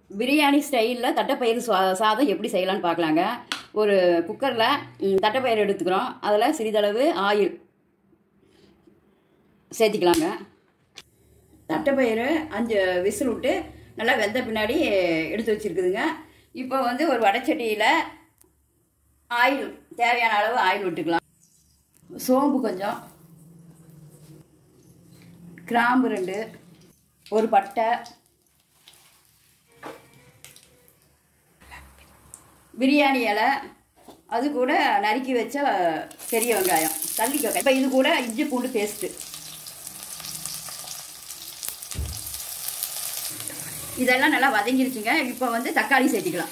பிரியாணி ஸ்டைலில் தட்டைப்பயிறு சா சாதம் எப்படி செய்யலாம்னு பார்க்கலாங்க ஒரு குக்கரில் தட்டைப்பயிறு எடுத்துக்கிறோம் அதில் சிறிதளவு ஆயில் சேர்த்திக்கலாங்க தட்டைப்பயிறு அஞ்சு விசில் விட்டு நல்லா வெந்த பின்னாடி எடுத்து வச்சுருக்குதுங்க இப்போ வந்து ஒரு வடைச்சட்டியில் ஆயில் தேவையான அளவு ஆயில் விட்டுக்கலாம் சோம்பு கொஞ்சம் கிராம்பு ரெண்டு ஒரு பட்டை பிரியாணி இலை அது கூட நறுக்கி வச்ச பெரிய வெங்காயம் தள்ளிக்க இப்போ இது கூட இஞ்சி பூண்டு பேஸ்ட்டு இதெல்லாம் நல்லா வதங்கிருச்சுங்க இப்போ வந்து தக்காளி சேர்த்திக்கலாம்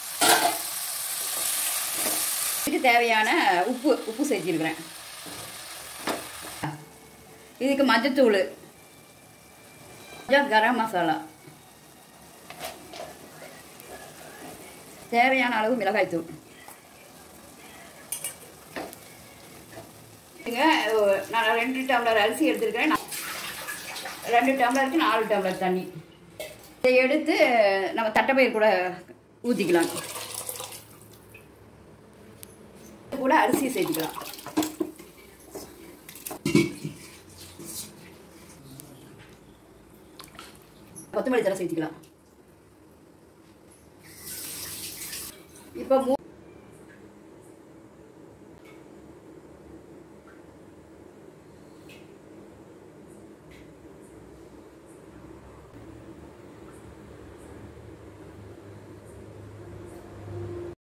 இதுக்கு தேவையான உப்பு உப்பு சேர்த்திருக்கிறேன் இதுக்கு மஞ்சத்தூள் கொஞ்சம் கரம் மசாலா தேவையான அளவு மிளகாய்த்தூள் இங்க, நான் ரெண்டு டம்ளர் அரிசி எடுத்துருக்கிறேன் நான் ரெண்டு டம்ளருக்கு நாலு டம்ளர் தண்ணி இதை எடுத்து நம்ம தட்டைப்பயிர் கூட ஊற்றிக்கலாம் இது கூட அரிசி சேர்த்துக்கலாம் கொத்தமல்லி தலை சேர்த்துக்கலாம் இப்போ மூ